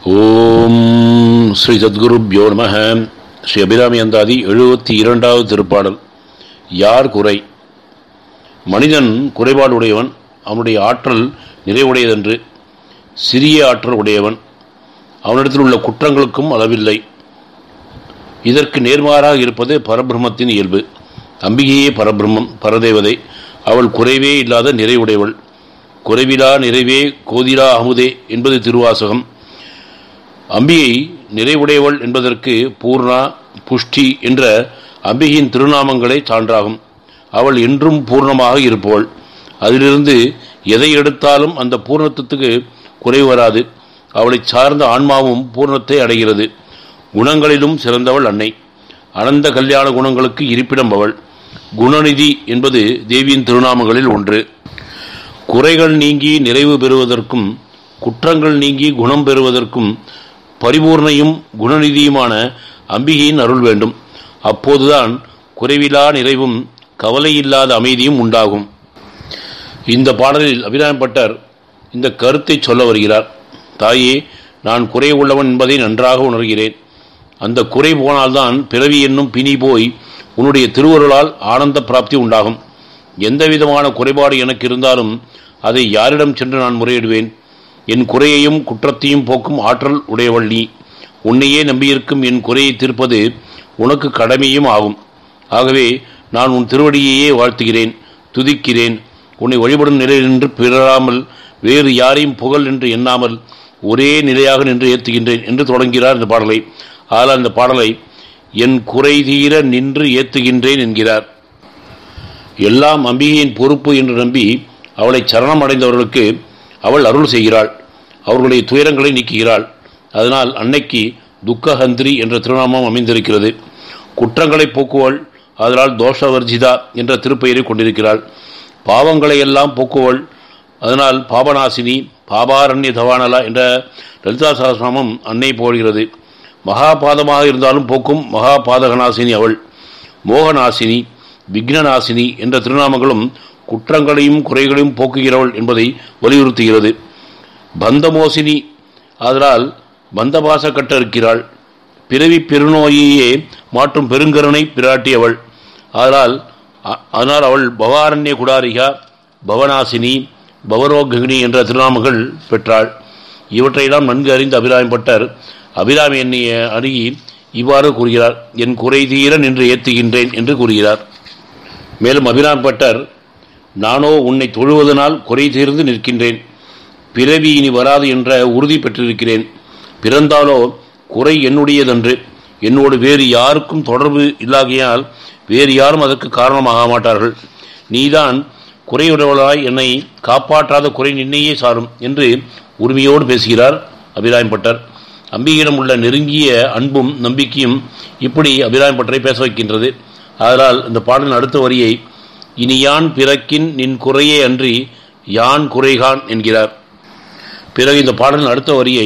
ஓம் ஸ்ரீ சத்குருப்யோ நம ஸ்ரீ அபிராமி அந்தாதி எழுபத்தி இரண்டாவது திருப்பாடல் யார் குறை மனிதன் குறைபாடுடையவன் அவனுடைய ஆற்றல் நிறைவுடையதென்று சிறிய ஆற்றல் உடையவன் அவனிடத்தில் உள்ள குற்றங்களுக்கும் அளவில்லை இதற்கு நேர்மாறாக இருப்பது பரபிரம்மத்தின் இயல்பு அம்பிகையே பரபிரம்மம் பரதேவதை அவள் குறைவே இல்லாத நிறைவுடையவள் குறைவிலா நிறைவே கோதிலா அமுதே என்பது திருவாசகம் அம்பிகை நிறைவுடையவள் என்பதற்கு பூர்ணா புஷ்டி என்ற அம்பிகையின் திருநாமங்களே சான்றாகும் அவள் என்றும் பூர்ணமாக இருப்பவள் அதிலிருந்து எதை எடுத்தாலும் அந்த பூர்ணத்துக்கு குறைவு வராது அவளை சார்ந்த ஆன்மாவும் பூர்ணத்தை அடைகிறது குணங்களிலும் சிறந்தவள் அன்னை அனந்த கல்யாண குணங்களுக்கு இருப்பிடம் அவள் குணநிதி என்பது தேவியின் திருநாமங்களில் ஒன்று குறைகள் நீங்கி நிறைவு பெறுவதற்கும் குற்றங்கள் நீங்கி குணம் பெறுவதற்கும் பரிபூர்ணையும் குணநிதியுமான அம்பிகையின் அருள் வேண்டும் அப்போதுதான் குறைவிலா நிறைவும் கவலையில்லாத அமைதியும் உண்டாகும் இந்த பாடலில் அபிராமப்பட்டர் இந்த கருத்தை சொல்ல வருகிறார் தாயே நான் குறை உள்ளவன் என்பதை நன்றாக உணர்கிறேன் அந்த குறை போனால்தான் பிறவி என்னும் பிணி போய் உன்னுடைய திருவருளால் ஆனந்த பிராப்தி உண்டாகும் எந்த விதமான குறைபாடு எனக்கு இருந்தாலும் அதை யாரிடம் சென்று நான் முறையிடுவேன் என் குறையையும் குற்றத்தையும் போக்கும் ஆற்றல் உடையவள் நீ உன்னையே நம்பியிருக்கும் என் குறையை தீர்ப்பது உனக்கு கடமையும் ஆகும் ஆகவே நான் உன் திருவடியையே வாழ்த்துகிறேன் துதிக்கிறேன் உன்னை வழிபடும் நிலையில் நின்று பிறராமல் வேறு யாரையும் புகழ் என்று எண்ணாமல் ஒரே நிலையாக நின்று ஏற்றுகின்றேன் என்று தொடங்குகிறார் இந்த பாடலை ஆனால் இந்த பாடலை என் குறை தீர நின்று ஏத்துகின்றேன் என்கிறார் எல்லாம் அம்பிகையின் பொறுப்பு என்று நம்பி அவளை சரணம் அடைந்தவர்களுக்கு அவள் அருள் செய்கிறாள் அவர்களுடைய துயரங்களை நீக்குகிறாள் அதனால் அன்னைக்கு துக்கஹந்திரி என்ற திருநாமம் அமைந்திருக்கிறது குற்றங்களை போக்குவள் அதனால் தோஷவர்ஜிதா என்ற திருப்பெயரை கொண்டிருக்கிறாள் பாவங்களை எல்லாம் போக்குவள் அதனால் பாபநாசினி பாபாரண்ய தவானலா என்ற லலிதா சகசிரநாமம் அன்னை போடுகிறது மகாபாதமாக இருந்தாலும் போக்கும் மகாபாதகநாசினி அவள் மோகநாசினி விக்னநாசினி என்ற திருநாமங்களும் குற்றங்களையும் குறைகளையும் போக்குகிறவள் என்பதை வலியுறுத்துகிறது பந்தமோசினி அதனால் பந்தபாச கட்ட இருக்கிறாள் பிறவி பெருநோயையே மாற்றும் பெருங்கருணை பிராட்டியவள் அதனால் அதனால் அவள் பவாரண்ய குடாரிகா பவனாசினி பவரோகினி என்ற திருநாமங்கள் பெற்றாள் இவற்றையெல்லாம் நன்கு அறிந்த அபிராமப்பட்டர் அபிராமி என்னைய அணுகி இவ்வாறு கூறுகிறார் என் குறை தீர நின்று ஏத்துகின்றேன் என்று கூறுகிறார் மேலும் அபிராம்பட்டர் நானோ உன்னை தொழுவதனால் குறை தீர்ந்து நிற்கின்றேன் பிறவி இனி வராது என்ற உறுதி பெற்றிருக்கிறேன் பிறந்தாலோ குறை என்னுடையதன்று என்னோடு வேறு யாருக்கும் தொடர்பு இல்லாகையால் வேறு யாரும் அதற்கு காரணமாக மாட்டார்கள் நீதான் குறையுடையவளாய் என்னை காப்பாற்றாத குறை நின்னையே சாரும் என்று உரிமையோடு பேசுகிறார் அபிராம்பட்டர் அம்பிகையிடம் உள்ள நெருங்கிய அன்பும் நம்பிக்கையும் இப்படி அபிராம்பட்டரை பேச வைக்கின்றது அதனால் இந்த பாடலின் அடுத்த வரியை இனி யான் பிறக்கின் நின் குறையே அன்றி யான் குறைகான் என்கிறார் பிறகு இந்த பாடலின் அடுத்த வரியை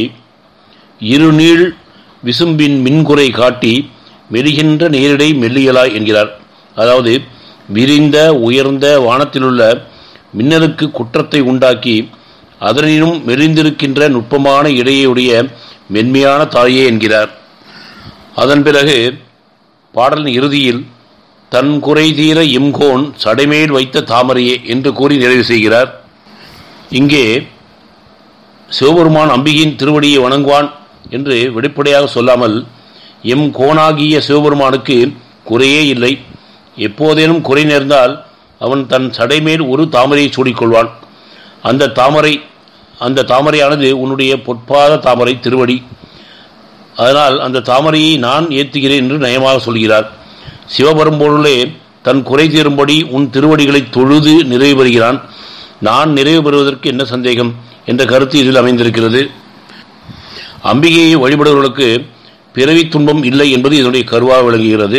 இருநீள் விசும்பின் மின்குறை காட்டி மெலிகின்ற நேரிடை மெல்லியலாய் என்கிறார் அதாவது விரிந்த உயர்ந்த வானத்திலுள்ள மின்னலுக்கு குற்றத்தை உண்டாக்கி அதனினும் மெலிந்திருக்கின்ற நுட்பமான இடையுடைய மென்மையான தாயே என்கிறார் அதன் பிறகு பாடலின் இறுதியில் தன் குறை தீர எம்கோன் சடைமேல் வைத்த தாமரையே என்று கூறி நிறைவு செய்கிறார் இங்கே சிவபெருமான் அம்பிகையின் திருவடியை வணங்குவான் என்று வெளிப்படையாக சொல்லாமல் எம் கோனாகிய சிவபெருமானுக்கு குறையே இல்லை எப்போதேனும் குறை நேர்ந்தால் அவன் தன் சடைமேல் ஒரு தாமரையை சூடிக்கொள்வான் அந்த தாமரை அந்த தாமரையானது உன்னுடைய பொற்பாத தாமரை திருவடி அதனால் அந்த தாமரையை நான் ஏற்றுகிறேன் என்று நயமாக சொல்கிறார் சிவபெரும்பொருளே தன் குறை தீரும்படி உன் திருவடிகளை தொழுது நிறைவு பெறுகிறான் நான் நிறைவு பெறுவதற்கு என்ன சந்தேகம் என்ற கருத்து இதில் அமைந்திருக்கிறது அம்பிகையை வழிபடுவர்களுக்கு பிறவி துன்பம் இல்லை என்பது இதனுடைய கருவாக விளங்குகிறது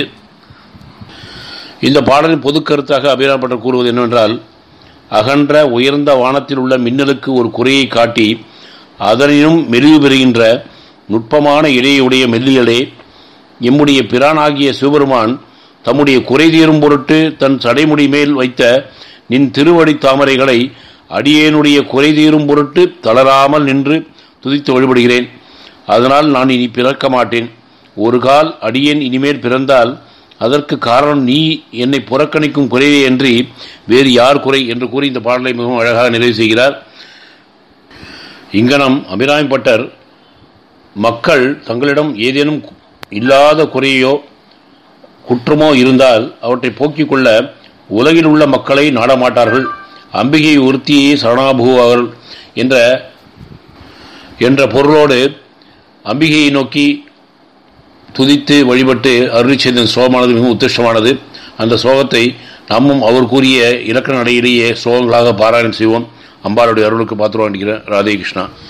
இந்த பாடலின் பொது கருத்தாக அபிராமப்பட்டர் கூறுவது என்னவென்றால் அகன்ற உயர்ந்த வானத்தில் உள்ள மின்னலுக்கு ஒரு குறையை காட்டி அதனினும் மெலிவு பெறுகின்ற நுட்பமான இடையுடைய மெல்லியலே எம்முடைய பிரானாகிய சிவபெருமான் தம்முடைய குறை தீரும் பொருட்டு தன் சடைமுடி மேல் வைத்த நின் திருவடி தாமரைகளை அடியேனுடைய குறை தீரும் பொருட்டு தளராமல் நின்று துதித்து வழிபடுகிறேன் அதனால் நான் இனி பிறக்க மாட்டேன் ஒரு கால் அடியேன் இனிமேல் பிறந்தால் அதற்கு காரணம் நீ என்னை புறக்கணிக்கும் குறைவே அன்றி வேறு யார் குறை என்று கூறி இந்த பாடலை மிகவும் அழகாக நிறைவு செய்கிறார் இங்கனம் அபிராமி பட்டர் மக்கள் தங்களிடம் ஏதேனும் இல்லாத குறையோ குற்றமோ இருந்தால் அவற்றை போக்கிக் கொள்ள உலகில் உள்ள மக்களை நாடமாட்டார்கள் அம்பிகை ஒருத்தியே சரணாபுவார்கள் என்ற என்ற பொருளோடு அம்பிகையை நோக்கி துதித்து வழிபட்டு அருளி செய்த சோகமானது மிகவும் உத்திருஷ்டமானது அந்த சோகத்தை நாமும் அவர் கூறிய இலக்கண நடையிலேயே சோகங்களாக பாராயணம் செய்வோம் அம்பாளுடைய அருளுக்கு பாத்திரம் வேண்டிக்கிறேன் ராதே கிருஷ்ணா